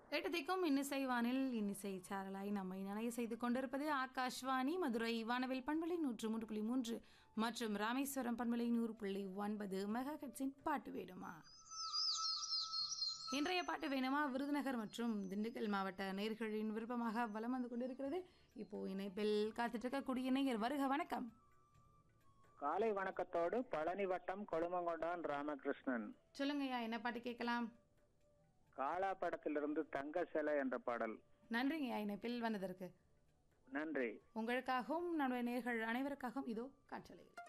எட்டு திக்கும் இன்னிசை வானில் இன்னிசை சாரலாய் நம்மை நனைய செய்து கொண்டிருப்பது ஆகாஷ்வாணி மதுரை வானவில் பண்பலை நூற்று மூன்று புள்ளி மூன்று மற்றும் ராமேஸ்வரம் பண்பலை நூறு புள்ளி ஒன்பது மெகா கட்சின் பாட்டு வேணுமா இன்றைய பாட்டு வேணுமா விருதுநகர் மற்றும் திண்டுக்கல் மாவட்ட நேர்களின் விருப்பமாக வலம் வந்து கொண்டிருக்கிறது இப்போ இணைப்பில் காத்துட்டு இருக்கக்கூடிய நேயர் வருக வணக்கம் காலை வணக்கத்தோடு பழனி வட்டம் கொழுமங்கொண்டான் ராமகிருஷ்ணன் சொல்லுங்கய்யா என்ன பாட்டு கேட்கலாம் காலா படத்திலிருந்து தங்க சிலை என்ற பாடல் நன்றிங்கய்யா இணைப்பில் வந்ததற்கு நன்றி உங்களுக்காகவும் நம்முடைய நேர்கள் அனைவருக்காகவும் இதோ காற்றலையில்